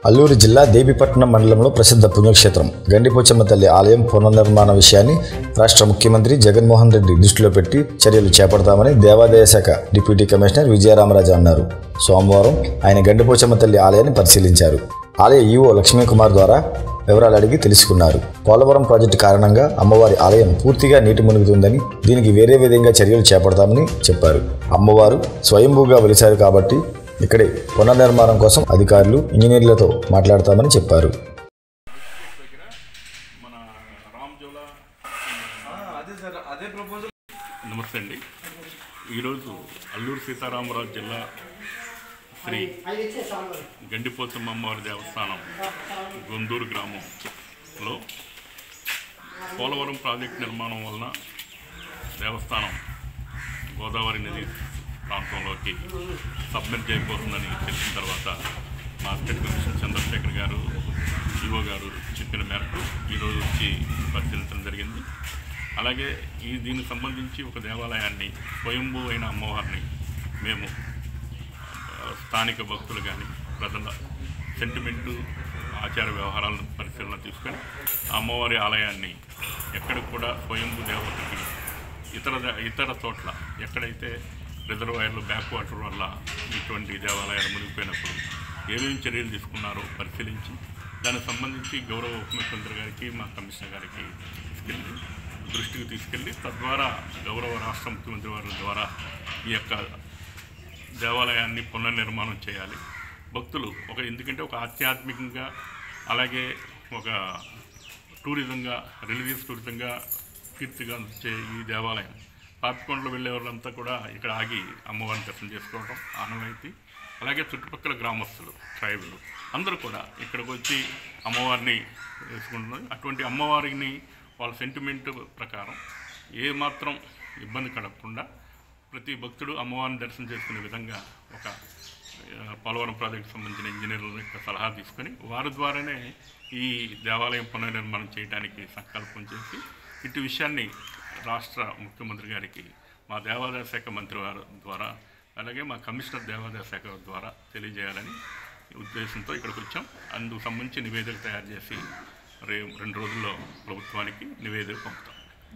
అల్లూరు జిల్లా దేవిపట్నం మండలంలో ప్రసిద్ధ పుణ్యక్షేత్రం గండిపోచమ్మ తల్లి ఆలయం పునర్నిర్మాణ విషయాన్ని రాష్ట్ర ముఖ్యమంత్రి జగన్మోహన్ రెడ్డి దృష్టిలో పెట్టి చర్యలు చేపడతామని దేవాదాయ శాఖ డిప్యూటీ కమిషనర్ విజయరామరాజు అన్నారు సోమవారం ఆయన గండిపోచమ్మ తల్లి ఆలయాన్ని పరిశీలించారు ఆలయ ఈవో లక్ష్మీకుమార్ ద్వారా వివరాలు అడిగి తెలుసుకున్నారు పోలవరం ప్రాజెక్టు కారణంగా అమ్మవారి ఆలయం పూర్తిగా నీటి మునుగుతుందని దీనికి వేరే విధంగా చర్యలు చేపడతామని చెప్పారు అమ్మవారు స్వయంభూగా వెలిశారు కాబట్టి ఇక్కడే పునర్నిర్మాణం కోసం అధికారులు ఇంజనీర్లతో మాట్లాడతామని చెప్పారు మన రామ్ జోలా అదే సార్ అదే ప్రపోజల్ నమస్తే అండి ఈరోజు అల్లూరు సీతారామరాజు జిల్లా శ్రీ గండిపోచమ్మ అమ్మవారి దేవస్థానం గొందూరు గ్రామంలో పోలవరం ప్రాజెక్ట్ నిర్మాణం వలన దేవస్థానం గోదావరి నది ప్రాంతంలోకి సబ్మిట్ అయిపోతుందని తెలిసిన తర్వాత మా స్టేట్ కమిషన్ చంద్రశేఖర్ గారు ఈఓ గారు చెప్పిన మేరకు ఈరోజు వచ్చి పరిశీలించడం జరిగింది అలాగే ఈ దీనికి సంబంధించి ఒక దేవాలయాన్ని స్వయంభూ అయిన అమ్మవారిని మేము ఆ, స్థానిక భక్తులు కానీ ప్రజల సెంటిమెంటు ఆచార వ్యవహారాలను పరిశీలన తీసుకొని ఆ అమ్మవారి ఆలయాన్ని ఎక్కడికి కూడా స్వయంభూ దేవతకి ఇతర దే- ఇతర చోట్ల ఎక్కడైతే రిజర్వాయర్లు బ్యాక్ వాటర్ వల్ల ఇటువంటి దేవాలయాలు మునిగిపోయినప్పుడు ఏమేమి చర్యలు తీసుకున్నారో పరిశీలించి దానికి సంబంధించి గౌరవ ఉప ముఖ్యమంత్రి గారికి మా కమిషనర్ గారికి తీసుకెళ్ళి దృష్టికి తీసుకెళ్ళి తద్వారా గౌరవ రాష్ట్ర ముఖ్యమంత్రి వారి ద్వారా ఈ యొక్క దేవాలయాన్ని పునర్నిర్మాణం చేయాలి భక్తులు ఒక ఎందుకంటే ఒక ఆధ్యాత్మికంగా అలాగే ఒక టూరిజంగా రిలీజియస్ టూరిజంగా కీర్తిగా వచ్చే ఈ దేవాలయం పాపికొండలు వెళ్ళే వాళ్ళంతా కూడా ఇక్కడ ఆగి అమ్మవారిని దర్శనం చేసుకోవడం ఆనవాయితీ అలాగే చుట్టుపక్కల గ్రామస్తులు ట్రైబులు అందరూ కూడా ఇక్కడికి వచ్చి అమ్మవారిని వేసుకుంటున్నారు అటువంటి అమ్మవారిని వాళ్ళ సెంటిమెంట్ ప్రకారం ఏ మాత్రం ఇబ్బంది కలగకుండా ప్రతి భక్తుడు అమ్మవారిని దర్శనం చేసుకునే విధంగా ఒక ఆ, పోలవరం ప్రాజెక్టు సంబంధించిన ఇంజనీర్ల యొక్క సలహా తీసుకొని వారి ద్వారానే ఈ దేవాలయం పునర్నిర్మాణం చేయడానికి సంకల్పం చేసి ఇటు విషయాన్ని రాష్ట్ర ముఖ్యమంత్రి గారికి మా దేవాదాయ శాఖ మంత్రి వారి ద్వారా అలాగే మా కమిషనర్ దేవాదాయ శాఖ ద్వారా తెలియజేయాలని ఉద్దేశంతో ఇక్కడికి వచ్చాం అందుకు సంబంధించి నివేదిక తయారు చేసి రే రెండు రోజుల్లో ప్రభుత్వానికి నివేదిక పంపుతాం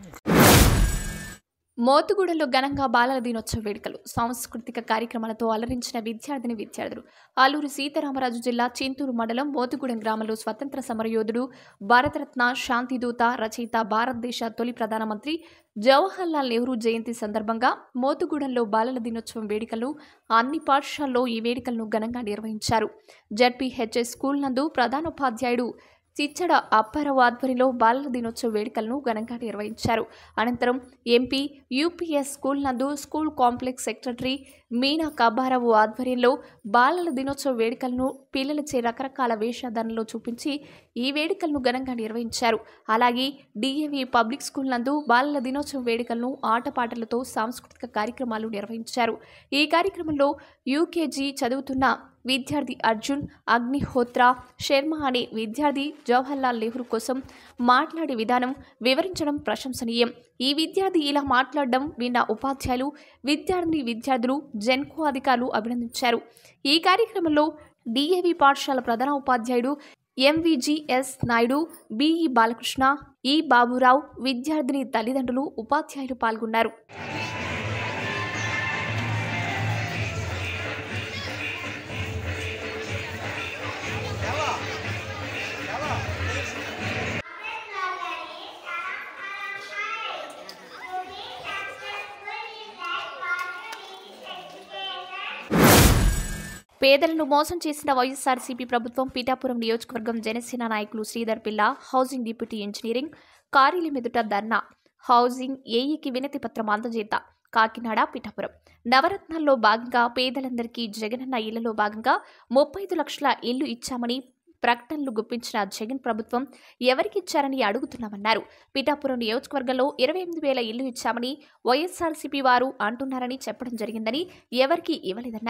మోతుగూడలో ఘనంగా బాలల దినోత్సవ వేడుకలు సాంస్కృతిక కార్యక్రమాలతో అలరించిన విద్యార్థిని విద్యార్థులు ఆలూరు సీతారామరాజు జిల్లా చింతూరు మండలం మోతుగూడెం గ్రామంలో స్వతంత్ర సమరయోధుడు భారతరత్న శాంతిదూత రచయిత భారతదేశ తొలి ప్రధానమంత్రి జవహర్లాల్ నెహ్రూ జయంతి సందర్భంగా మోతుగూడెంలో బాలల దినోత్సవం వేడుకలు అన్ని పాఠశాలలో ఈ వేడుకలను ఘనంగా నిర్వహించారు జడ్పీహెచ్ఎస్ స్కూల్ నందు ప్రధానోపాధ్యాయుడు చిచ్చడ అప్పారావు ఆధ్వర్యంలో బాలల దినోత్సవ వేడుకలను ఘనంగా నిర్వహించారు అనంతరం ఎంపీ యూపీఎస్ స్కూల్ నందు school complex secretary Meena Kabbarao ఆధ్వర్యంలో బాలల దినోత్సవ వేడుకలను పిల్లలచే రకరకాల వేషధారణలో చూపించి ఈ వేడుకలను ఘనంగా నిర్వహించారు అలాగే డిఏవి పబ్లిక్ స్కూల్ నందు బాలల దినోత్సవ వేడుకలను ఆటపాటలతో సాంస్కృతిక కార్యక్రమాలు నిర్వహించారు ఈ కార్యక్రమంలో యూకేజీ చదువుతున్న విద్యార్థి అర్జున్ అగ్నిహోత్రా శర్మ అనే విద్యార్థి జవహర్లాల్ నెహ్రూ కోసం మాట్లాడే విధానం వివరించడం ప్రశంసనీయం ఈ విద్యార్థి ఇలా మాట్లాడడం విన్న ఉపాధ్యాయులు విద్యార్థిని విద్యార్థులు జెన్కో అధికారులు అభినందించారు ఈ కార్యక్రమంలో డిఏవి పాఠశాల ప్రధాన ఉపాధ్యాయుడు ఎంవిజిఎస్ నాయుడు బిఈ బాలకృష్ణ ఈ బాబురావు విద్యార్థిని తల్లిదండ్రులు ఉపాధ్యాయులు పాల్గొన్నారు పేదలను మోసం చేసిన వైఎస్ఆర్సీపీ ప్రభుత్వం పీఠాపురం నియోజకవర్గం జనసేన నాయకులు శ్రీధర్ పిల్ల హౌసింగ్ డిప్యూటీ ఇంజనీరింగ్ కార్యాలయం ఎదుట ధర్నా హౌసింగ్ ఏఈకి వినతి పత్రం అందజేత కాకినాడ పిఠాపురం నవరత్నాల్లో భాగంగా పేదలందరికీ జగనన్న ఇళ్లలో భాగంగా ముప్పై ఐదు లక్షల ఇల్లు ఇచ్చామని ప్రకటనలు గుప్పించిన జగన్ ప్రభుత్వం ఎవరికిచ్చారని అడుగుతున్నామన్నారు పిఠాపురం నియోజకవర్గంలో ఇరవై ఎనిమిది వేల ఇల్లు ఇచ్చామని వైఎస్ఆర్సీపీ వారు అంటున్నారని చెప్పడం జరిగిందని ఎవరికీ ఇవ్వలేదన్నారు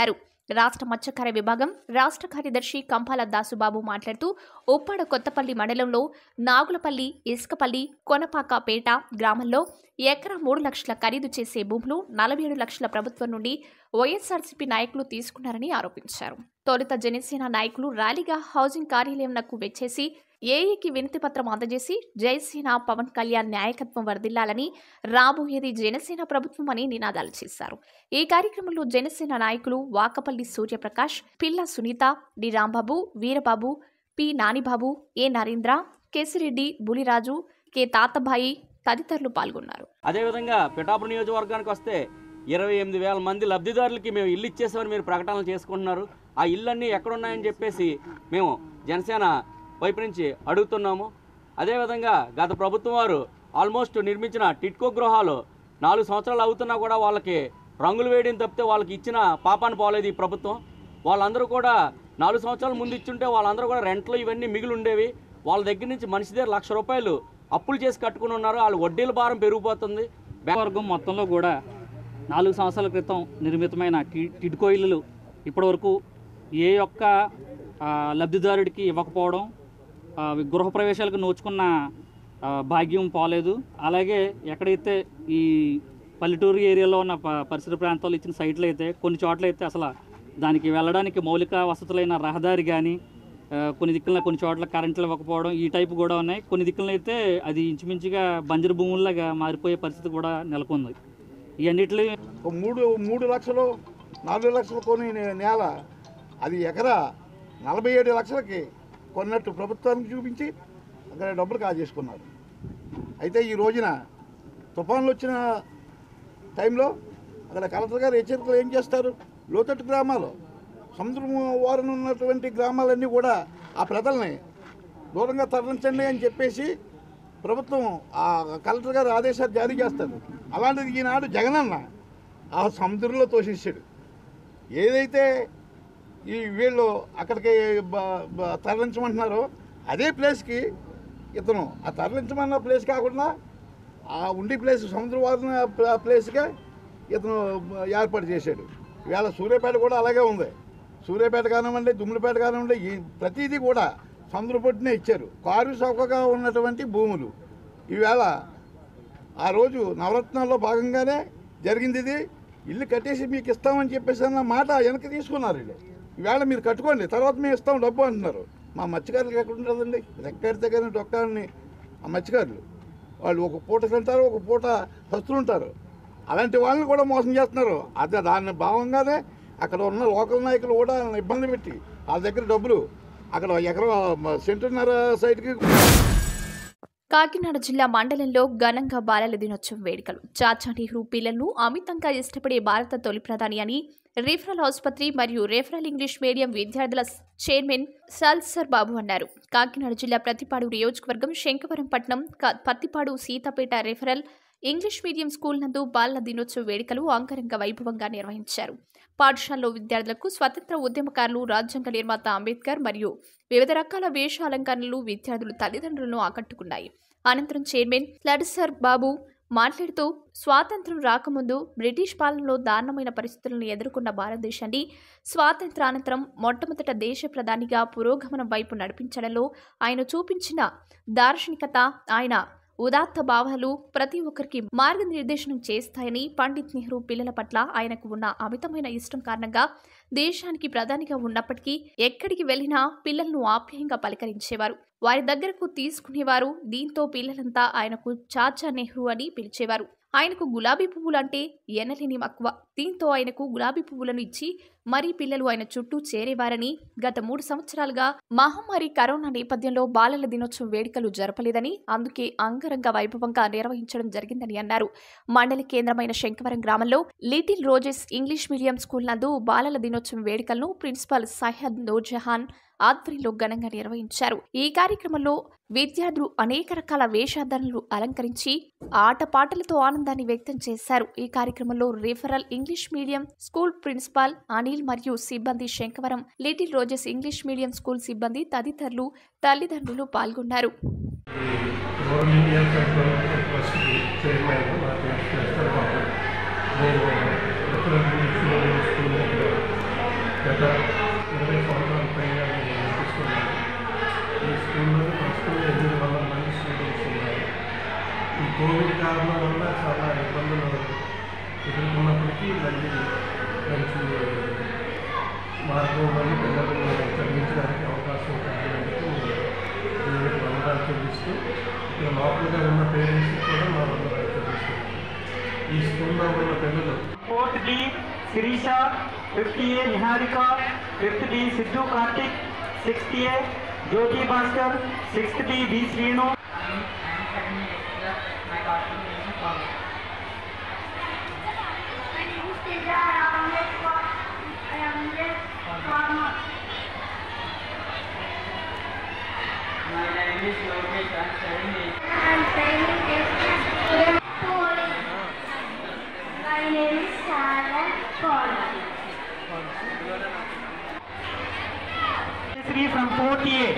రాష్ట్ర మత్స్యకార విభాగం రాష్ట్ర కార్యదర్శి కంపాల దాసుబాబు మాట్లాడుతూ ఉప్పాడ కొత్తపల్లి మండలంలో నాగులపల్లి ఇసుకపల్లి కొనపాకపేట గ్రామంలో ఎకరా మూడు లక్షల ఖరీదు చేసే భూములు నలభై ఏడు లక్షల ప్రభుత్వం నుండి వైఎస్ఆర్సీపీ నాయకులు తీసుకున్నారని ఆరోపించారు తొలుత జనసేన నాయకులు ర్యాలీగా హౌసింగ్ కార్యాలయంకు వెచ్చేసి ఏఈకి వినతి పత్రం అందజేసి జయసేన పవన్ కళ్యాణ్ నాయకత్వం వర్ధిల్లాలని రాబోయేది జనసేన ప్రభుత్వం అని నినాదాలు చేశారు ఈ కార్యక్రమంలో జనసేన నాయకులు Vakapalli Suryaprakash Pilla Sunitha D Rambabu Veerababu P Nanibabu A Narendra Kesireddy Bulliraju K Thatabai తదితరులు పాల్గొన్నారు అదేవిధంగా పిఠాపురం నియోజకవర్గానికి వస్తే ఇరవై ఎనిమిది వేల మంది లబ్ధిదారులకి మేము ఇల్లు ఇచ్చేసామని మీరు ప్రకటనలు చేసుకుంటున్నారు ఆ ఇళ్ళన్నీ ఎక్కడున్నాయని చెప్పేసి మేము జనసేన వైపు నుంచి అడుగుతున్నాము అదేవిధంగా గత ప్రభుత్వం వారు ఆల్మోస్ట్ నిర్మించిన టిట్కో గృహాలు నాలుగు సంవత్సరాలు అవుతున్నా కూడా వాళ్ళకి రంగులు వేయడం తప్పితే వాళ్ళకి ఇచ్చిన పాపాన్ని పోలేదు ఈ ప్రభుత్వం వాళ్ళందరూ కూడా నాలుగు సంవత్సరాల ముందు ఇచ్చుంటే వాళ్ళందరూ కూడా రెంట్లు ఇవన్నీ మిగిలి ఉండేవి వాళ్ళ దగ్గర నుంచి మనిషి దగ్గర లక్ష రూపాయలు అప్పులు చేసి కట్టుకుని ఉన్నారు వాళ్ళు వడ్డీల భారం పెరిగిపోతుంది వర్గం మొత్తంలో కూడా నాలుగు సంవత్సరాల క్రితం నిర్మితమైన టి- టిడ్కో ఇల్లులు ఇప్పటివరకు ఏ యొక్క ఆ, లబ్ధిదారుడికి ఇవ్వకపోవడం ఆ, గృహప్రవేశాలకు నోచుకున్న ఆ, భాగ్యం పోలేదు అలాగే ఎక్కడైతే ఈ పల్లెటూరు ఏరియాలో ఉన్న ప- పరిసర ప్రాంతాల్లో ఇచ్చిన సైట్లు అయితే కొన్ని చోట్ల అయితే అసలు దానికి వెళ్ళడానికి మౌలిక వసతులైన రహదారి కానీ కొన్ని దిక్కుల కొన్ని చోట్ల కరెంట్లు ఇవ్వకపోవడం ఈ టైపు కూడా ఉన్నాయి కొన్ని దిక్కులను అయితే అది ఇంచుమించుగా బంజరు భూముల్లాగా మారిపోయే పరిస్థితి కూడా నెలకొంది ఇవన్నిటి ఒక మూడు మూడు లక్షలు నాలుగు లక్షలు కొని నే- నేల అది ఎకరా నలభై ఏడు లక్షలకి కొన్నట్టు ప్రభుత్వానికి చూపించి అక్కడ డబ్బులు కాజేసుకున్నారు అయితే ఈ రోజున తుఫాన్లు వచ్చిన టైంలో అక్కడ కలెక్టర్ గారు హెచ్చరికలు ఏం చేస్తారు లోతట్టు గ్రామాలు సముద్రం వారన ఉన్నటువంటి గ్రామాలన్నీ కూడా ఆ ప్రజల్ని దూరంగా తరలించండి అని చెప్పేసి ప్రభుత్వం ఆ కలెక్టర్ గారు ఆదేశాలు జారీ చేస్తారు అలాంటిది ఈనాడు జగనన్న ఆ సముద్రంలో తోసేసాడు ఏదైతే ఈ వీళ్ళు అక్కడికి బ- బ- తరలించమంటున్నారో అదే ప్లేస్కి ఇతను ఆ తరలించమన్న ప్లేస్ కాకుండా ఆ ఉండి ప్లేస్ సముద్ర వాదన ప్ల- ప్లేస్గా ఇతను బ- ఏర్పాటు చేశాడు ఇవాళ సూర్యాపేట కూడా అలాగే ఉంది సూర్యాపేట కానివ్వండి దుమ్ములపేట కానివ్వండి ఈ ప్రతిదీ కూడా సముద్ర పొట్టినే ఇచ్చారు కారు చౌకగా ఉన్నటువంటి భూములు ఈవేళ ఆ రోజు నవరత్నాల్లో భాగంగానే జరిగింది ఇది ఇల్లు కట్టేసి మీకు ఇస్తామని చెప్పేసి అన్న మాట వెనక్కి తీసుకున్నారు వీళ్ళు ఈవేళ మీరు కట్టుకోండి తర్వాత మేము ఇస్తాం డబ్బు అంటున్నారు మా మత్స్యకారులకు ఎక్కడ ఉంటుందండి రెక్కడితే కానీ డొక్కాలని ఆ మత్స్యకారులు వాళ్ళు ఒక పూట తింటారు ఒక పూట ఉంటారు అలాంటి వాళ్ళని కూడా మోసం చేస్తున్నారు అదే దాని భావంగానే అక్కడ ఉన్న లోకల్ నాయకులు కూడా వాళ్ళని ఇబ్బంది పెట్టి వాళ్ళ దగ్గర డబ్బులు అక్కడ ఎకరం సెంటున్నర సైడ్కి కాకినాడ జిల్లా మండలంలో ఘనంగా బాలల దినోత్సవం వేడుకలు చాచా నెహ్రూ పిల్లలను అమితంగా ఇష్టపడే భారత తొలి ప్రధాని అని రిఫరల్ ఆసుపత్రి మరియు రిఫరల్ ఇంగ్లీష్ మీడియం విద్యార్థుల చైర్మన్ సల్సర్ బాబు అన్నారు కాకినాడ జిల్లా ప్రతిపాడు నియోజకవర్గం శంకవరం పట్నం క- Pathipadu Seethapeta referral English medium school నందు బాలల దినోత్సవ వేడుకలు అంగరంగ వైభవంగా నిర్వహించారు పాఠశాలలో విద్యార్థులకు స్వతంత్ర ఉద్యమకారులు రాజ్యాంగ నిర్మాత అంబేద్కర్ మరియు వివిధ రకాల వేషాలంకరణలు విద్యార్థులు తల్లిదండ్రులను ఆకట్టుకున్నాయి అనంతరం చైర్మన్ లడ్సర్ బాబు మాట్లాడుతూ స్వాతంత్రం రాకముందు బ్రిటిష్ పాలనలో దారుణమైన పరిస్థితులను ఎదుర్కొన్న భారతదేశాన్ని స్వాతంత్రానంతరం మొట్టమొదట దేశ ప్రధానిగా పురోగమనం వైపు నడిపించడంలో ఆయన చూపించిన దార్శనికత ఆయన ఉదాత్త భావాలు ప్రతి ఒక్కరికి మార్గనిర్దేశనం చేస్తాయని పండిత్ నెహ్రూ పిల్లల పట్ల ఆయనకు ఉన్న అమితమైన ఇష్టం కారణంగా దేశానికి ప్రధానిగా ఉన్నప్పటికీ ఎక్కడికి వెళ్ళినా పిల్లలను ఆప్యాయంగా పలకరించేవారు వారి దగ్గరకు తీసుకునేవారు దీంతో పిల్లలంతా ఆయనకు చాచా నెహ్రూ అని పిలిచేవారు ఆయనకు గులాబీ పువ్వులు అంటే ఎనలేని మక్కువ దీంతో ఆయనకు గులాబీ పువ్వులను ఇచ్చి మరీ పిల్లలు ఆయన చుట్టూ చేరేవారని గత మూడు సంవత్సరాలుగా మహమ్మారి కరోనా నేపథ్యంలో బాలల దినోత్సవం వేడుకలు జరపలేదని అందుకే అంగరంగ వైభవంగా నిర్వహించడం జరిగిందని అన్నారు మండలి కేంద్రమైన శంకవరం గ్రామంలో little roses English medium school నందు బాలల దినోత్సవం వేడుకలను ప్రిన్సిపాల్ సయ్యద్ నూర్జహాన్ ఆధ్వర్యంలో ఘనంగా నిర్వహించారు ఈ కార్యక్రమంలో విద్యార్థులు అనేక రకాల వేషధారణలు అలంకరించి ఆటపాటలతో ఆనందాన్ని వ్యక్తం చేశారు ఈ కార్యక్రమంలో referral English medium school principal Anil మరియు సిబ్బంది Sankavaram little roses English medium school సిబ్బంది తదితరులు తల్లిదండ్రులు పాల్గొన్నారు rural India central trust chairman నా పేరు శేఖర్ బాబు నేను ఉత్తర ఇంగ్లీష్ మీడియం స్కూల్ ఇక్కడ గత ఇరవై సంవత్సరాల పైగా నేను నడిపిస్తున్నాను ఈ స్కూల్లో ప్రస్తుతం ఎనిమిది వందల మంది స్టూడెంట్స్ ఉన్నారు ఈ కోవిడ్ కారణం వల్ల చాలా ఇబ్బందులు ఎదుర్కొన్నప్పటికీ మళ్ళీ మంచి మార్గం వల్ల పిల్లలను చదివించడానికి అవకాశం కలిగినందుకు దేవుడికి వందనాలు చెల్లిస్తూ ఇక్కడ లోపలగా ఉన్న పేరెంట్స్కి కూడా మా వందనాలు చెల్లిస్తున్నాం ఈ స్కూల్లో ఉన్న పిల్లలు fourth D Sirisha fifth A Niharika fifth D Siddhu Karthik sixth A Jyothi Bhaskar sixth D B Srinu My name is Sarah Paul. Shri from fourth A.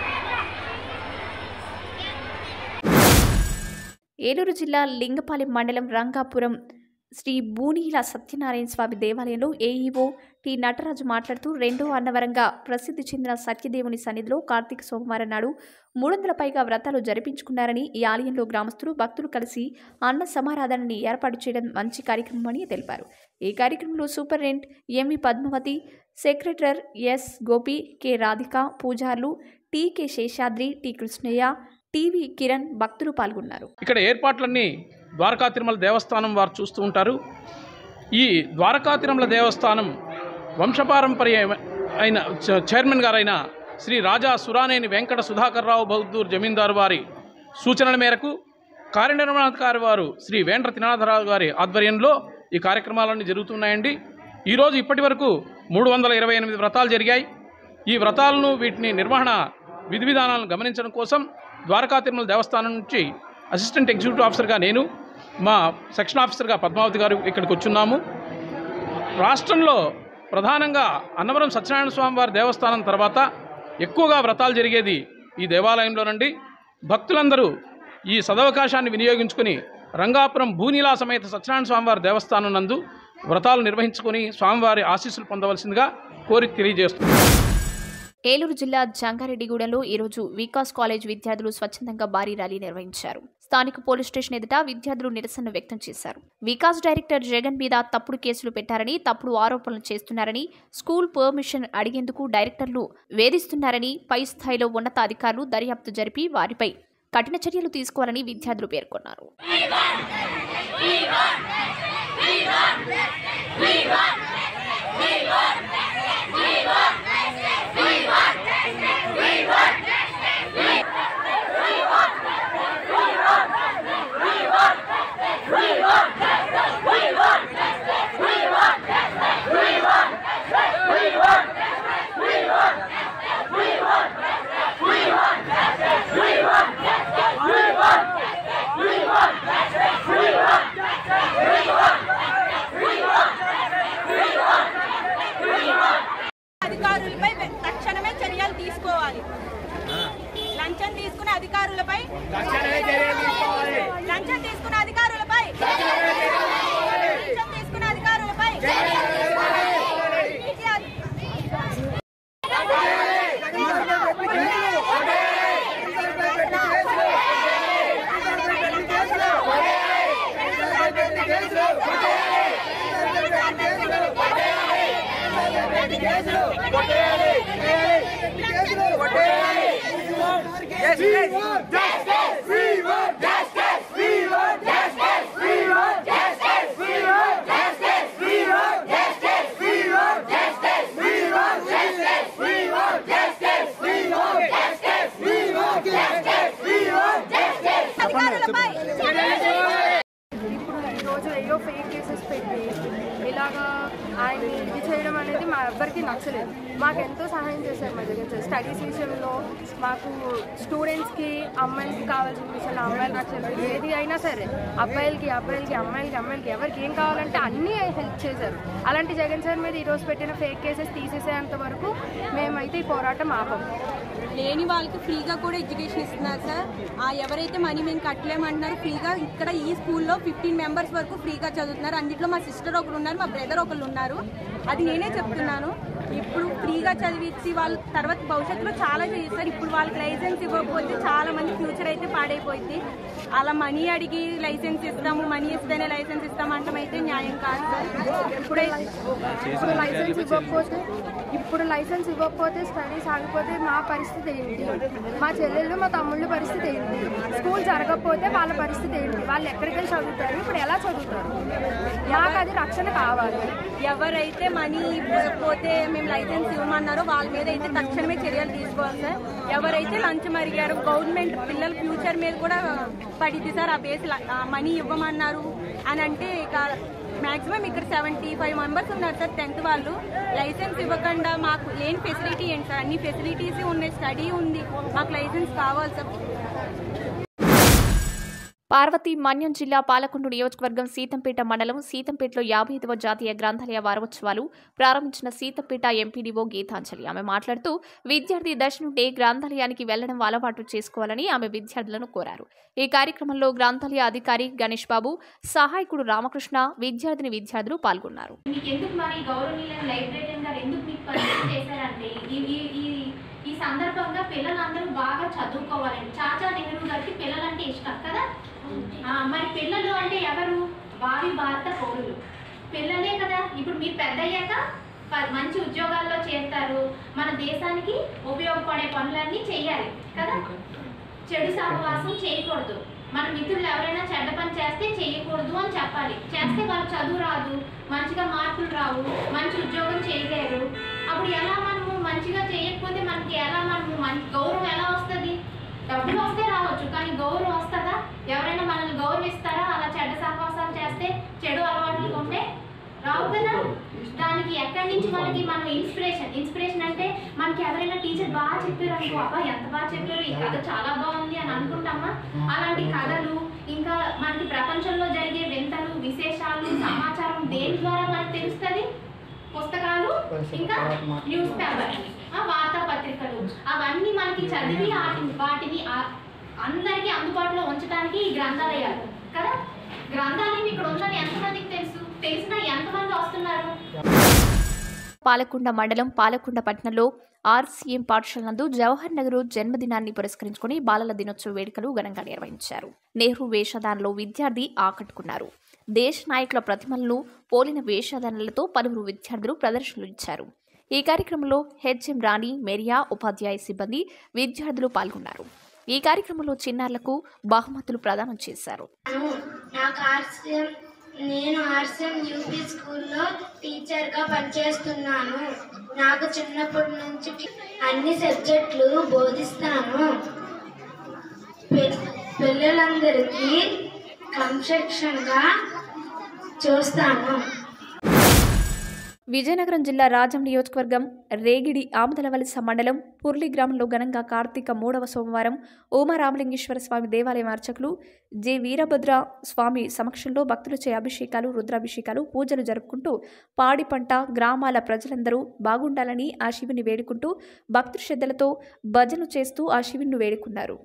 Eluru జిల్లా లింగపాలెం మండలం రంగాపురం శ్రీ బూనీల సత్యనారాయణ స్వామి దేవాలయంలో ఏఈఓ టి నటరాజు మాట్లాడుతూ రెండో అన్నవరంగా ప్రసిద్ధి చెందిన సత్యదేవుని సన్నిధిలో కార్తీక సోమవారం నాడు మూడు వందల పైగా వ్రతాలు జరిపించుకున్నారని ఈ ఆలయంలో గ్రామస్తులు భక్తులు కలిసి అన్న సమారాధనని ఏర్పాటు చేయడం మంచి కార్యక్రమమని తెలిపారు ఈ కార్యక్రమంలో superintendent MV Padmavathi secretary S Gopi K Radhika పూజార్లు TK. Seshadri T Krishnaiah TV Kiran భక్తులు పాల్గొన్నారు ఇక్కడ ఏర్పాట్లన్నీ ద్వారకా తిరుమల దేవస్థానం వారు చూస్తూ ఉంటారు ఈ ద్వారకా తిరుమల దేవస్థానం వంశపారంపర్య అయిన చ- చైర్మన్ గారైన శ్రీ రాజా సురానేని వెంకట సుధాకర్రావు బౌద్ధూర్ జమీందారు వారి సూచనల మేరకు కార్యనిర్వహణాధికారి వారు శ్రీ వేండ్ర తినాథరావు గారి ఆధ్వర్యంలో ఈ కార్యక్రమాలన్నీ జరుగుతున్నాయండి ఈరోజు ఇప్పటి వరకు మూడు వందల ఇరవై ఎనిమిది వ్రతాలు జరిగాయి ఈ వ్రతాలను వీటిని నిర్వహణ విధి విధానాలను గమనించడం కోసం ద్వారకా తిరుమల దేవస్థానం నుంచి అసిస్టెంట్ ఎగ్జిక్యూటివ్ ఆఫీసర్గా నేను మా సెక్షన్ ఆఫీసర్గా పద్మావతి గారు ఇక్కడికి వచ్చున్నాము రాష్ట్రంలో ప్రధానంగా అన్నవరం సత్యనారాయణ స్వామి వారి దేవస్థానం తర్వాత ఎక్కువగా వ్రతాలు జరిగేది ఈ దేవాలయంలోనండి భక్తులందరూ ఈ సదవకాశాన్ని వినియోగించుకుని రంగాపురం భూనీలా సమేత సత్యనారాయణ స్వామివారి దేవస్థానం నందు వ్రతాలు నిర్వహించుకొని స్వామివారి ఆశీస్సులు పొందవలసిందిగా కోరి తెలియజేస్తున్నాను ఏలూరు జిల్లా జంగారెడ్డిగూడెంలో ఈరోజు వికాస్ కాలేజ్ విద్యార్థులు స్వచ్ఛందంగా భారీ ర్యాలీ నిర్వహించారు స్థానిక పోలీస్ స్టేషన్ ఎదుట విద్యార్థులు నిరసన వ్యక్తం చేశారు వికాస్ డైరెక్టర్ జగన్ మీద తప్పుడు కేసులు పెట్టారని తప్పుడు ఆరోపణలు చేస్తున్నారని స్కూల్ పర్మిషన్ అడిగేందుకు డైరెక్టర్లు వేధిస్తున్నారని పై స్థాయిలో ఉన్నతాధికారులు దర్యాప్తు జరిపి వారిపై కఠిన చర్యలు తీసుకోవాలని విద్యార్థులు పేర్కొన్నారు అధికారులపై తక్షణమే చర్యలు తీసుకోవాలి లంచం తీసుకున్న అధికారులపై లంచం తీసుకున్న అధికారులపై లంచం తీసుకున్న అధికారులపై ఇప్పుడు ఈరోజు ఏయో ఫేక్ కేసెస్ పెట్టి ఇలాగా ఆయన్ని ఇది చేయడం అనేది మా ఎవ్వరికి నచ్చలేదు మాకు ఎంతో సహాయం చేశారు మా జగన్ సార్ స్టడీస్ విషయంలో మాకు స్టూడెంట్స్కి అమ్మాయిలకి కావాల్సిన విషయంలో అమ్మాయిలు నచ్చలేదు ఏది అయినా సరే అబ్బాయిలకి అబ్బాయిలకి అమ్మాయిలకి అమ్మాయిలకి ఎవరికి ఏం కావాలంటే అన్నీ హెల్ప్ చేశారు అలాంటి జగన్ సార్ మీద ఈరోజు పెట్టిన ఫేక్ కేసెస్ తీసేసేంత వరకు మేమైతే ఈ పోరాటం ఆపం లేని వాళ్ళకి ఫ్రీగా కూడా ఎడ్యుకేషన్ ఇస్తున్నారు సార్ ఆ ఎవరైతే మనీ మేము కట్టలేమంటున్నారు ఫ్రీగా ఇక్కడ ఈ స్కూల్లో ఫిఫ్టీన్ మెంబర్స్ వరకు ఫ్రీగా చదువుతున్నారు అందులో మా సిస్టర్ ఒకరు ఉన్నారు మా బ్రదర్ ఒకరు ఉన్నారు అది నేనే చెప్తున్నాను ఇప్పుడు ఫ్రీగా చదివించి వాళ్ళు తర్వాత భవిష్యత్తులో చాలా చేస్తారు ఇప్పుడు వాళ్ళకి లైసెన్స్ ఇవ్వకపోతే చాలా మంది ఫ్యూచర్ అయితే పాడైపోయింది అలా మనీ అడిగి లైసెన్స్ ఇస్తాము మనీ ఇస్తేనే లైసెన్స్ ఇస్తాము అంటాం అయితే న్యాయం కాదు సార్ ఇప్పుడైతే ఇప్పుడు లైసెన్స్ ఇవ్వకపోతే ఇప్పుడు లైసెన్స్ ఇవ్వకపోతే స్టడీస్ ఆగిపోతే మా పరిస్థితి ఏంటి మా చెల్లెళ్ళు మా తమ్ముళ్ళ పరిస్థితి ఏంటి స్కూల్ జరగకపోతే వాళ్ళ పరిస్థితి ఏంటి వాళ్ళు ఎక్కడికి వెళ్ళి చదువుతారు ఇప్పుడు ఎలా చదువుతారు మాకు అది రక్షణ కావాలి ఎవరైతే మనీ ఇవ్వకపోతే మేము లైసెన్స్ ఇవ్వమన్నారో వాళ్ళ మీద అయితే తక్షణమే చర్యలు తీసుకోవాలి సార్ ఎవరైతే లంచం అడిగారో గవర్నమెంట్ పిల్లల ఫ్యూచర్ మీద కూడా పడిద్ది సార్ ఆ బేస్ మనీ ఇవ్వమన్నారు అని అంటే ఇక మాక్సిమం ఇక్కడ సెవెంటీ ఫైవ్ మెంబర్స్ ఉన్నారు సార్ టెన్త్ వాళ్ళు లైసెన్స్ ఇవ్వకుండా మాకు లేని ఫెసిలిటీ ఏంటి సార్ అన్ని ఫెసిలిటీస్ ఉన్నాయి స్టడీ ఉంది మాకు లైసెన్స్ కావాలి సార్ పార్వతి మన్యం జిల్లా పాలకొండ నియోజకవర్గం సీతంపేట మండలం సీతంపేటలో యాభై ఐదవ జాతీయ గ్రంథాలయ వారోత్సవాలు ప్రారంభించిన సీతంపేట ఎంపీడీఓ గీతాంజలి ఆమె మాట్లాడుతూ విద్యార్థి దశ నుండే గ్రంథాలయానికి వెళ్లడం అలవాటు చేసుకోవాలని ఆమె విద్యార్థులను కోరారు ఈ కార్యక్రమంలో గ్రంథాలయ అధికారి గణేష్ బాబు సహాయకుడు రామకృష్ణ విద్యార్థిని విద్యార్థులు పాల్గొన్నారు మీకు ఎందుకు మరి గౌరవనీయులైన లైబ్రేరియన్ గారు ఎందుకు మీకు పరిచయం చేశారంటే ఈ ఈ ఈ ఈ సందర్భంగా పిల్లలందరూ బాగా చదువుకోవాలండి చాచా నెహ్రూ గారికి పిల్లలంటే ఇష్టం కదా ఆ, మరి పిల్లలు అంటే ఎవరు భావి భారత పౌరులు పిల్లలే కదా ఇప్పుడు మీరు పెద్ద అయ్యాక ప- మంచి ఉద్యోగాల్లో చేస్తారు మన దేశానికి ఉపయోగపడే పనులన్నీ చెయ్యాలి కదా చెడు సహవాసం చేయకూడదు మన మిత్రులు ఎవరైనా చెడ్డ పని చేస్తే చేయకూడదు అని చెప్పాలి చేస్తే వాళ్ళు చదువు రాదు మంచిగా మార్కులు రావు మంచి ఉద్యోగం చేయలేరు అప్పుడు ఎలా మనము మంచిగా చేయకపోతే మనకి ఎలా మనము మంచి గౌరవం ఎలా వస్తుంది డబ్బులు వస్తే రావచ్చు కానీ గౌరవం వస్తుందా ఎవరైనా మనల్ని గౌరవిస్తారా అలా చెడ్డ సహవాసాలు చేస్తే చెడు అలవాట్లు ఉంటే రావు కదా దానికి ఎక్కడి నుంచి మనకి మనం ఇన్స్పిరేషన్ ఇన్స్పిరేషన్ అంటే మనకి ఎవరైనా టీచర్ బాగా చెప్పారు అనుకో అబ్బా ఎంత బాగా చెప్పారు ఈ కథ చాలా బాగుంది అని అనుకుంటామా అలాంటి కథలు ఇంకా మనకి ప్రపంచంలో జరిగే వింతలు విశేషాలు సమాచారం దేని ద్వారా మనకు తెలుస్తుంది పుస్తకాలు ఇంకా న్యూస్ పేపర్ వార్తాపత్రికలు అవన్నీ మనకి చదివి వాటిని వాటిని ఆ- అందరికీ అందుబాటులో ఉంచడానికి ఈ గ్రంథాలయాలు కదా గ్రంథాలయం ఇక్కడ ఉందని ఎంతమందికి తెలుసు తెలిసినా ఎంతమంది వస్తున్నారు పాలకొండ మండలం పాలకొండ పట్టణంలో ఆర్సీఎం పాఠశాల నందు జవహర్ నెహ్రూ జన్మదినాన్ని పురస్కరించుకుని బాలల దినోత్సవ వేడుకలు ఘనంగా నిర్వహించారు నెహ్రూ వేషధారణలో విద్యార్థి ఆకట్టుకున్నారు దేశ నాయకుల ప్రతిమలను పోలిన వేషధారణలతో పలువురు విద్యార్థులు ప్రదర్శనలు ఇచ్చారు ఈ కార్యక్రమంలో హెచ్ఎం రాణి మెరియా ఉపాధ్యాయ సిబ్బంది విద్యార్థులు పాల్గొన్నారు ఈ కార్యక్రమంలో చిన్నారులకు బహుమతులు ప్రదానం చేశారు నాకు ఆర్సిఎం నేను ఆర్సిఎం యూపీ స్కూల్లో టీచర్గా పనిచేస్తున్నాను నాకు చిన్నప్పటి నుంచి అన్ని సబ్జెక్టులు బోధిస్తాను పిల్- పిల్లలందరికీ క్రమశిక్షణగా చూస్తాను విజయనగరం జిల్లా రాజం నియోజకవర్గం రేగిడి ఆమదలవలస మండలం పుర్లి గ్రామంలో ఘనంగా కార్తీక మూడవ సోమవారం ఓమారామలింగేశ్వర స్వామి దేవాలయం అర్చకులు జె వీరభద్ర స్వామి సమక్షంలో భక్తులచే అభిషేకాలు రుద్రాభిషేకాలు పూజలు జరుపుకుంటూ పాడి పంట గ్రామాల ప్రజలందరూ బాగుండాలని ఆ శివుని వేడుకుంటూ భక్తు శ్రద్ధలతో భజన చేస్తూ ఆ శివుని వేడుకున్నారు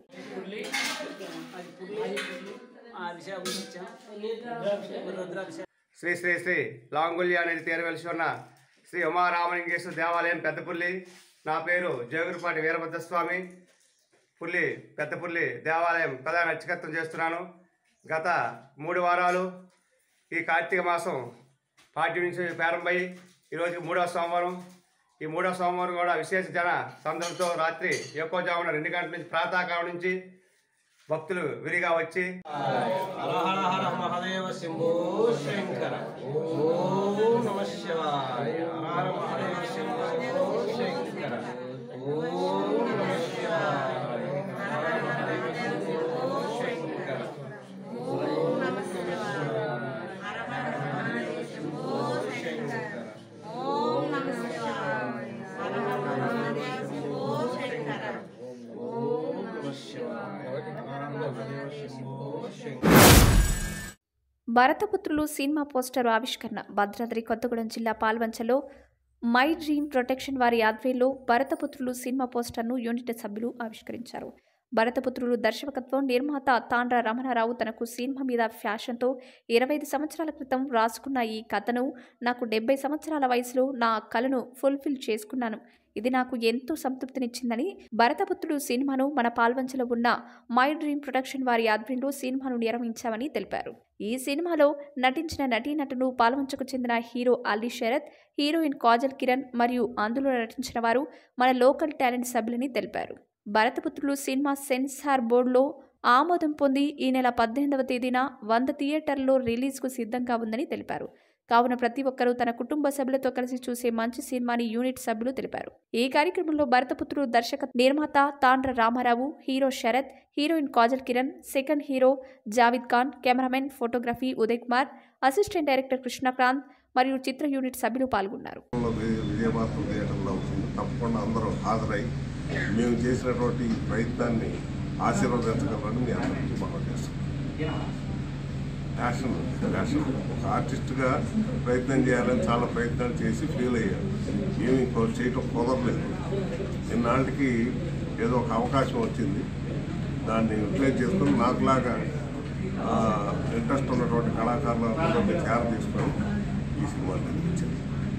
శ్రీ శ్రీ శ్రీ లాంగుల్య అనేది తీరవలసి ఉన్న శ్రీ ఉమారామలింగేశ్వర దేవాలయం పెద్దపుల్లి నా పేరు జోగురుపాటి వీరభద్రస్వామి పుల్లి పెద్దపుల్లి దేవాలయం ప్రధాన అర్చకత్వం చేస్తున్నాను గత మూడు వారాలు ఈ కార్తీక మాసం పార్టీ నుంచి ప్రారంభమై ఈరోజు మూడవ సోమవారం ఈ మూడవ సోమవారం కూడా విశేష జన సందర్భంతో రాత్రి ఎక్కువజామున రెండు గంటల నుంచి ప్రాతకాలం నుంచి భక్తులు విరిగా వచ్చి మహాదేవ శంభో శంకర ఓం నమ శివాయ హర మహాదేవ శంభో శంకర ఓం నమ శివాయ హర మహాదేవ శంభో శంకర ఓం నమ శివాయ హర మహాదేవ శంభో శంకర ఓం నమ శివాయ హర మహాదేవ శంభో శంకర ఓం నమ శివాయ హర మహాదేవ శంభో శంకర భరతపుత్రులు సినిమా పోస్టర్ ఆవిష్కరణ భద్రాద్రి కొత్తగూడెం జిల్లా పాల్వంచలో మై డ్రీమ్ ప్రొటెక్షన్ వారి ఆధ్వర్యంలో భరతపుత్రులు సినిమా పోస్టర్ను యూనిట్ సభ్యులు ఆవిష్కరించారు భరతపుత్రులు దర్శకత్వం నిర్మాత తాండ్ర రమణారావు తనకు సినిమా మీద ఫ్యాషన్తో ఇరవై ఐదు సంవత్సరాల క్రితం రాసుకున్న ఈ కథను నాకు డెబ్బై సంవత్సరాల వయసులో నా కలను ఫుల్ఫిల్ చేసుకున్నాను ఇది నాకు ఎంతో సంతృప్తినిచ్చిందని భరతపుత్రుడు సినిమాను మన పాల్వంచలో ఉన్న మై డ్రీమ్ ప్రొడక్షన్ వారి ఆధ్వర్యంలో సినిమాను నిర్వహించామని తెలిపారు ఈ సినిమాలో నటించిన నటీనటులు పాల్వంచకు చెందిన హీరో అలీ శరత్ హీరోయిన్ కాజల్ కిరణ్ మరియు అందులో నటించిన వారు మన లోకల్ టాలెంట్ సభ్యులని తెలిపారు భరతపుత్రులు సినిమా సెన్సార్ బోర్డులో ఆమోదం పొంది ఈ నెల పద్దెనిమిదవ తేదీన వంద థియేటర్లో రిలీజ్కు సిద్ధంగా ఉందని తెలిపారు కావున ప్రతి ఒక్కరూ తన కుటుంబ సభ్యులతో కలిసి చూసే మంచి సినిమాని యూనిట్ సభ్యులు తెలిపారు ఈ కార్యక్రమంలో భరతపుత్రుడు దర్శక నిర్మాత Tandra Ramarao hero Sharath heroine Kajal Kiran second hero Javid Khan cameraman photography Uday Kumar assistant director Krishnakanth మరియు చిత్ర యూనిట్ సభ్యులు పాల్గొన్నారు విజయభారతం థియేటర్లో అవుతుంది తప్పకుండా అందరూ హాజరై మేము చేసినటువంటి ఈ ప్రయత్నాన్ని ఆశీర్వదించగలరని మీ అందరికీ మనం చేస్తున్నాం ప్యాషన్ ప్యాషన్ ఒక ఆర్టిస్ట్గా ప్రయత్నం చేయాలని చాలా ప్రయత్నాలు చేసి ఫెయిల్ అయ్యారు ఏమి కొ- చేయటం కుదరలేదు ఇన్నాళ్ళకి ఏదో ఒక అవకాశం వచ్చింది దాన్ని యూటిలైజ్ చేసుకుని నాకులాగా ఇంట్రెస్ట్ ఉన్నటువంటి కళాకారులందరినీ కేర్ తీసుకొని ఈ సినిమా నిర్మించింది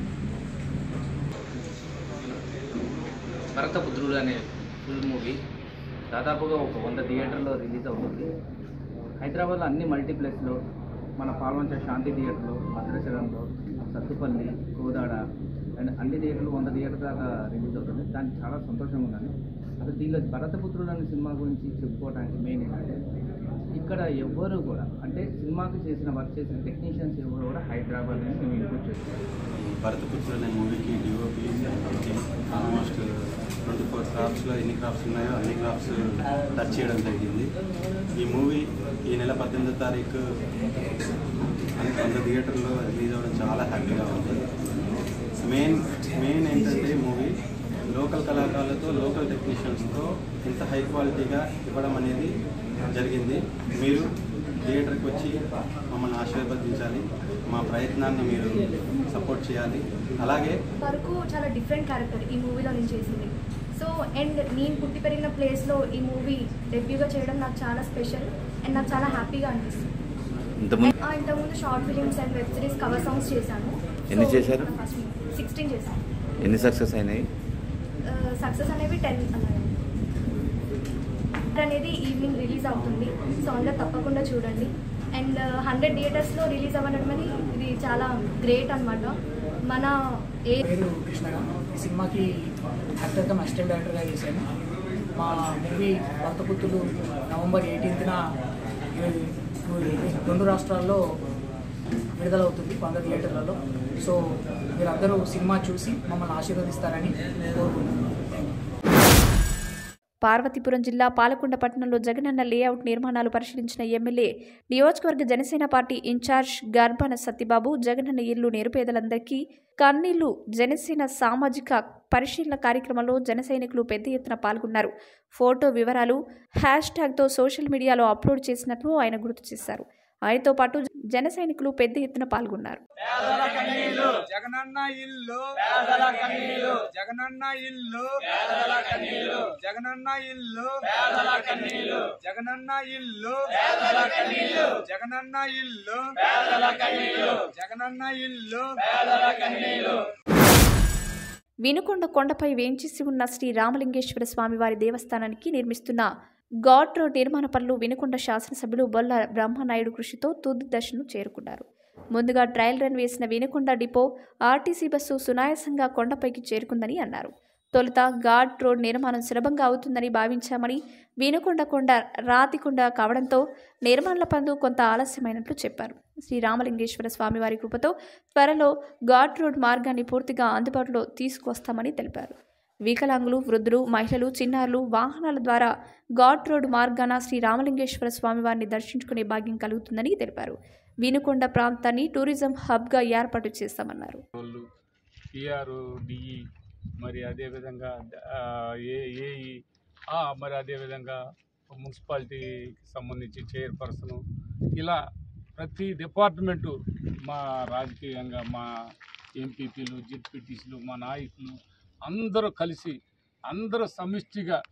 భరతపుత్రుడు అనే ఫుల్ మూవీ దాదాపుగా ఒక వంద థియేటర్లో రిలీజ్ అవుతుంది హైదరాబాద్లో అన్ని మల్టీప్లెక్స్లో మన పాల్వంచ శాంతి థియేటర్లో భద్రాచలంలో సత్తుపల్లి కోదాడ అండ్ అన్ని థియేటర్లు వంద థియేటర్ దాకా రిలీజ్ అవుతుంది దానికి చాలా సంతోషంగా ఉన్నాను అసలు దీనిలో భరతపుత్రుడు అనే సినిమా గురించి చెప్పుకోవడానికి మెయిన్ ఏంటంటే ఇక్కడ ఎవ్వరు కూడా అంటే సినిమాకి చేసిన వర్క్ చేసిన టెక్నీషియన్స్ ఎవరు కూడా హైదరాబాద్ నుంచి మేము ఇంపోర్ట్ చేస్తాం ఈ భరతపుత్రుడు అనే మూవీకి డిఓపి ఆల్మోస్ట్ ట్వంటీ ఫోర్ క్రాఫ్ట్స్లో ఎన్ని క్రాఫ్ట్స్ ఉన్నాయో అన్ని క్రాఫ్ట్స్ టచ్ చేయడం జరిగింది ఈ మూవీ ఈ నెల పద్దెనిమిదో తారీఖు అన్ని వంద థియేటర్లో రిలీజ్ అవ్వడం చాలా హ్యాపీగా ఉంది మెయిన్ మెయిన్ ఏంటంటే మూవీ లోకల్ కళాకారులతో లోకల్ టెక్నీషియన్స్తో ఇంత హై క్వాలిటీగా ఇవ్వడం అనేది జరిగింది మీరు థియేటర్కి వచ్చి మమ్మల్ని ఆశీర్వదించాలి మా ప్రయత్నాన్ని మీరు సపోర్ట్ చేయాలి అలాగే వరకు చాలా డిఫరెంట్ క్యారెక్టర్ ఈ మూవీలో నేను చేసింది సో అండ్ నేను పుట్టి పెరిగిన ప్లేస్లో ఈ మూవీ డెబ్యూగా చేయడం నాకు చాలా స్పెషల్ అండ్ నాకు చాలా హ్యాపీగా అనిపిస్తుంది ఇంతకుముందు ఆ, ఇంతకుముందు short films and web series cover songs చేశాను ఎన్ని చేశారు? సిక్స్టీన్ చేశాను ఎన్ని సక్సెస్ అయినాయి సక్సెస్ అనేవి టెన్ అలాగే అనేది ఈవినింగ్ రిలీజ్ అవుతుంది సో అందరు తప్పకుండా చూడండి అండ్ హండ్రెడ్ థియేటర్స్లో రిలీజ్ అవ్వడం అని ఇది చాలా గ్రేట్ అన్నమాట మన ఏ పేరు కృష్ణగా ఈ సినిమాకి యాక్టర్గా అసిస్టెంట్ డైరెక్టర్గా చేశాను మా మూవీ భక్తపుత్రులు నవంబర్ ఎయిటీన్త్న రెండు రాష్ట్రాల్లో విడుదలవుతుంది వంద థియేటర్లలో సో మీరందరూ సినిమా చూసి మమ్మల్ని ఆశీర్వదిస్తారని కోరుకుంటున్నాను పార్వతీపురం జిల్లా పాలకొండ పట్టణంలో జగనన్న లేఅవుట్ నిర్మాణాలు పరిశీలించిన ఎమ్మెల్యే నియోజకవర్గ జనసేన పార్టీ ఇన్ఛార్జ్ గర్భన సత్యబాబు జగనన్న ఇల్లు నిరుపేదలందరికీ కన్నీళ్లు జనసేన సామాజిక పరిశీలన కార్యక్రమంలో జన సైనికులు పెద్ద ఎత్తున పాల్గొన్నారు ఫోటో వివరాలు హ్యాష్ ట్యాగ్తో సోషల్ మీడియాలో అప్లోడ్ చేసినట్లు ఆయన గుర్తు చేశారు ఆయనతో పాటు జన సైనికులు పెద్ద ఎత్తున పాల్గొన్నారు జగనన్న ఇల్లు జగనన్న ఇల్లు జగనన్న ఇల్లు జగనన్న ఇల్లు జగనన్న ఇల్లు జగనన్న ఇల్లు వినుకొండ కొండపై వేంచేసి ఉన్న శ్రీ రామలింగేశ్వర స్వామివారి దేవస్థానానికి నిర్మిస్తున్న గాడ్ రోడ్ నిర్మాణ పనులు వినుకొండ శాసనసభ్యులు బొల్ల బ్రహ్మనాయుడు కృషితో తుది దశను చేరుకున్నారు ముందుగా ట్రయల్ రన్ వేసిన వినుకొండ డిపో ఆర్టీసీ బస్సు సునాయాసంగా కొండపైకి చేరుకుందని అన్నారు తొలుత గాడ్ రోడ్ నిర్మాణం సులభంగా అవుతుందని భావించామని వినుకొండ కొండ రాతికొండ కావడంతో నిర్మాణాల పనులు కొంత ఆలస్యమైనట్లు చెప్పారు శ్రీ రామలింగేశ్వర స్వామివారి కృపతో త్వరలో గాడ్ రోడ్ మార్గాన్ని పూర్తిగా అందుబాటులో తీసుకువస్తామని తెలిపారు వికలాంగులు వృద్ధులు మహిళలు చిన్నారులు వాహనాల ద్వారా ఘాట్ రోడ్ మార్గాన శ్రీ రామలింగేశ్వర స్వామివారిని దర్శించుకునే భాగ్యం కలుగుతుందని తెలిపారు వినుకొండ ప్రాంతాన్ని టూరిజం హబ్గా ఏర్పాటు చేస్తామన్నారు వాళ్ళు పిఆర్ డిఈ మరి అదేవిధంగా ఆ, ఏ ఏఈ ఆ, మరి అదేవిధంగా మున్సిపాలిటీకి సంబంధించి చైర్పర్సను ఇలా ప్రతి డిపార్ట్మెంటు మా రాజకీయంగా మా ఎంపీపీలు జెడ్పీటీసీలు మా నాయకులు అందరూ కలిసి అందరూ సమిష్టిగా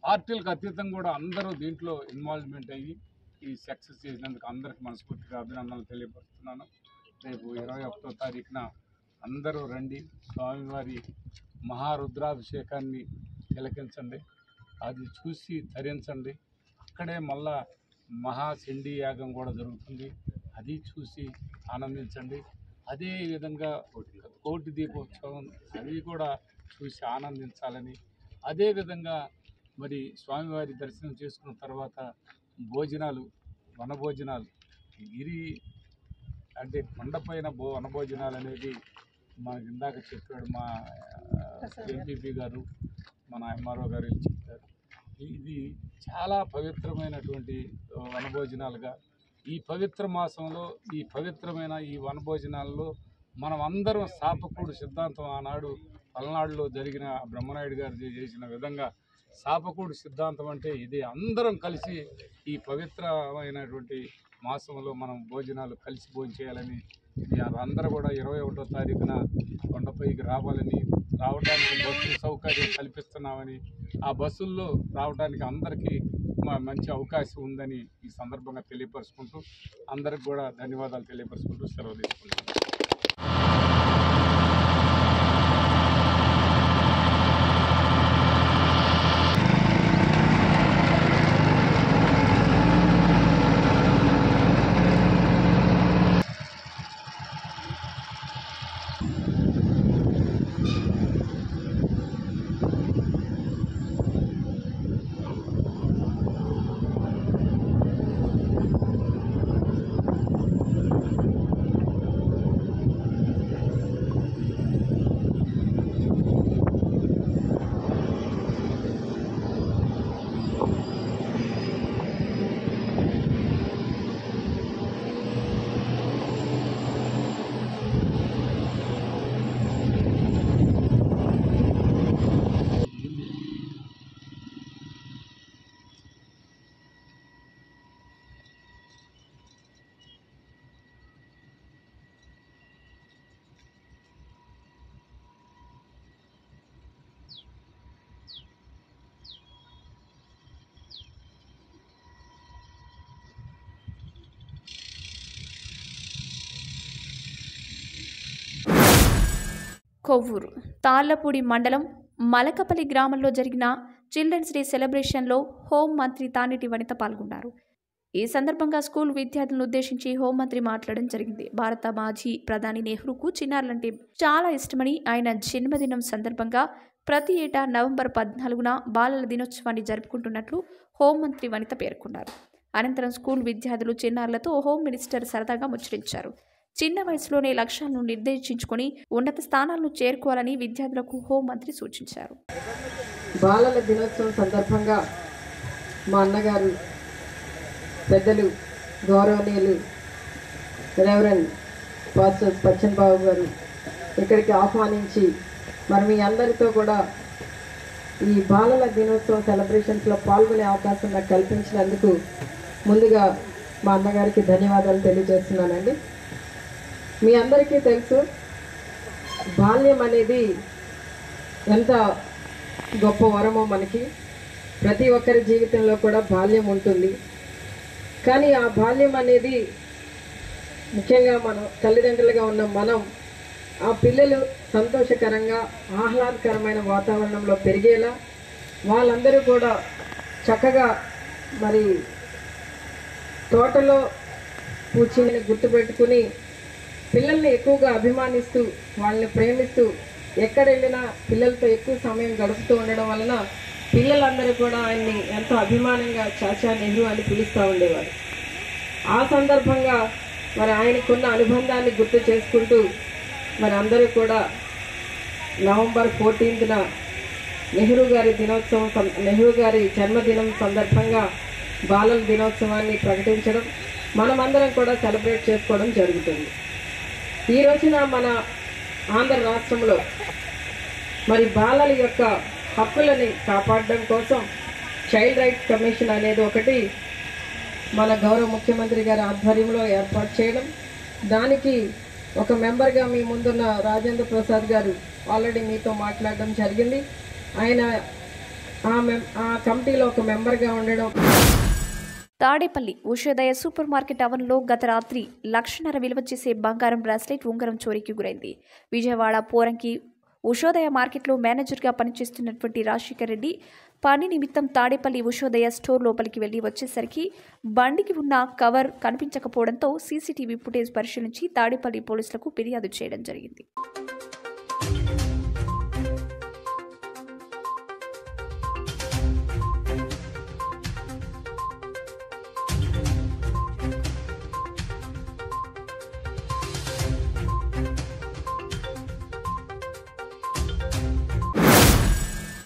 పార్టీలకు అతీతంగా కూడా అందరూ దీంట్లో ఇన్వాల్వ్మెంట్ అయ్యి ఈ సక్సెస్ చేసినందుకు అందరికి మనస్ఫూర్తిగా అభినందనలు తెలియపరుస్తున్నాను రేపు ఇరవై ఒకటో తారీఖున అందరూ రండి స్వామివారి మహారుద్రాభిషేకాన్ని తిలకించండి అది చూసి ధరించండి అక్కడే మళ్ళా మహాచండీ యాగం కూడా జరుగుతుంది అది చూసి ఆనందించండి అదే విధంగా కోటి దీపోత్సవం అది కూడా చూసి ఆనందించాలని అదేవిధంగా మరి స్వామివారి దర్శనం చేసుకున్న తర్వాత భోజనాలు వనభోజనాలు గిరి అంటే కొండపైన భో వనభోజనాలు అనేది మనకి ఇందాక చెప్పాడు మా ఎంపీపీ గారు మన ఎంఆర్ఓ గారు వీళ్ళు చెప్పారు ఇది చాలా పవిత్రమైనటువంటి ఆ, వనభోజనాలుగా ఈ పవిత్ర మాసంలో ఈ పవిత్రమైన ఈ వనభోజనాల్లో మనం అందరం సాపకూడు సిద్ధాంతం ఆనాడు పల్నాడులో జరిగిన బ్రహ్మనాయుడు గారు చే- చేసిన విధంగా సాపకూడు సిద్ధాంతం అంటే ఇది అందరం కలిసి ఈ పవిత్రమైనటువంటి మాసంలో మనం భోజనాలు కలిసి భోజనం చేయాలని ఇది అందరూ కూడా ఇరవై ఒకటో తారీఖున కొండపైకి రావాలని రావడానికి బస్సు సౌకర్యం కల్పిస్తున్నామని ఆ బస్సుల్లో రావడానికి అందరికీ మ- మంచి అవకాశం ఉందని ఈ సందర్భంగా తెలియపరుచుకుంటూ అందరికి కూడా ధన్యవాదాలు తెలియపరుచుకుంటూ సెలవు తీసుకుంటున్నాను కొవ్వూరు తాళ్లపూడి మండలం మలకపల్లి గ్రామంలో జరిగిన చిల్డ్రన్స్ డే సెలబ్రేషన్లో హోం మంత్రి తానేటి వనిత పాల్గొన్నారు ఈ సందర్భంగా స్కూల్ విద్యార్థులను ఉద్దేశించి హోంమంత్రి మాట్లాడడం జరిగింది భారత మాజీ ప్రధాని నెహ్రూకు చిన్నారులంటే చాలా ఇష్టమని ఆయన జన్మదినం సందర్భంగా ప్రతి ఏటా నవంబర్ పద్నాలుగున బాలల దినోత్సవాన్ని జరుపుకుంటున్నట్లు హోంమంత్రి వనిత పేర్కొన్నారు అనంతరం స్కూల్ విద్యార్థులు చిన్నారులతో హోం మినిస్టర్ సరదాగా ముచ్చరించారు చిన్న వయసులోనే లక్ష్యాలను నిర్దేశించుకొని ఉన్నత స్థానాలను చేరుకోవాలని విద్యార్థులకు హోంమంత్రి సూచించారు బాలల దినోత్సవం సందర్భంగా మా అన్నగారు పెద్దలు గౌరవనీయులు రెవరెండ్ పాస్టర్ పచ్చన్ బాబు గారు ఇక్కడికి ఆహ్వానించి మరి మీ అందరితో కూడా ఈ బాలల దినోత్సవం సెలబ్రేషన్స్లో పాల్గొనే అవకాశం నాకు కల్పించినందుకు ముందుగా మా అన్నగారికి ధన్యవాదాలు తెలియజేస్తున్నానండి మీ అందరికీ తెలుసు బాల్యం అనేది ఎంత గొప్ప వరమో మనకి ప్రతి ఒక్కరి జీవితంలో కూడా బాల్యం ఉంటుంది కానీ ఆ బాల్యం అనేది ముఖ్యంగా మనం తల్లిదండ్రులుగా ఉన్న మనం ఆ పిల్లలు సంతోషకరంగా ఆహ్లాదకరమైన వాతావరణంలో పెరిగేలా వాళ్ళందరూ కూడా చక్కగా మరి తోటలో కూర్చుని గుర్తుపెట్టుకుని పిల్లల్ని ఎక్కువగా అభిమానిస్తూ వాళ్ళని ప్రేమిస్తూ ఎక్కడ వెళ్ళినా పిల్లలతో ఎక్కువ సమయం గడుపుతూ ఉండడం వలన పిల్లలందరూ కూడా ఆయన్ని ఎంతో అభిమానంగా చాచా నెహ్రూ అని పిలుస్తూ ఉండేవారు ఆ సందర్భంగా మరి ఆయనకున్న అనుబంధాన్ని గుర్తు చేసుకుంటూ మరి అందరూ కూడా నవంబర్ ఫోర్టీన్త్న నెహ్రూ గారి దినోత్సవం సం- నెహ్రూ గారి జన్మదినం సందర్భంగా బాలల దినోత్సవాన్ని ప్రకటించడం మనమందరం కూడా సెలబ్రేట్ చేసుకోవడం జరుగుతుంది ఈ రోజున మన ఆంధ్ర రాష్ట్రంలో మరి బాలల యొక్క హక్కులని కాపాడడం కోసం చైల్డ్ రైట్స్ కమిషన్ అనేది ఒకటి మన గౌరవ ముఖ్యమంత్రి గారి ఆధ్వర్యంలో ఏర్పాటు చేయడం దానికి ఒక మెంబర్గా మీ ముందున్న రాజేంద్ర ప్రసాద్ గారు ఆల్రెడీ మీతో మాట్లాడడం జరిగింది ఆయన ఆ మెం ఆ కమిటీలో ఒక మెంబర్గా ఉండడం తాడేపల్లి ఉషోదయ సూపర్ మార్కెట్ ఆవరణలో గత రాత్రి లక్షన్నర విలువ చేసే బంగారం బ్రాస్లెట్ ఉంగరం చోరీకి గురైంది విజయవాడ పోరంకి ఉషోదయ మార్కెట్లో మేనేజర్గా పనిచేస్తున్నటువంటి రాజశేఖర్ రెడ్డి పని నిమిత్తం తాడేపల్లి ఉషోదయ స్టోర్ లోపలికి వెళ్లి వచ్చేసరికి బండికి ఉన్న కవర్ కనిపించకపోవడంతో సీసీటీవీ ఫుటేజ్ పరిశీలించి తాడేపల్లి పోలీసులకు ఫిర్యాదు చేయడం జరిగింది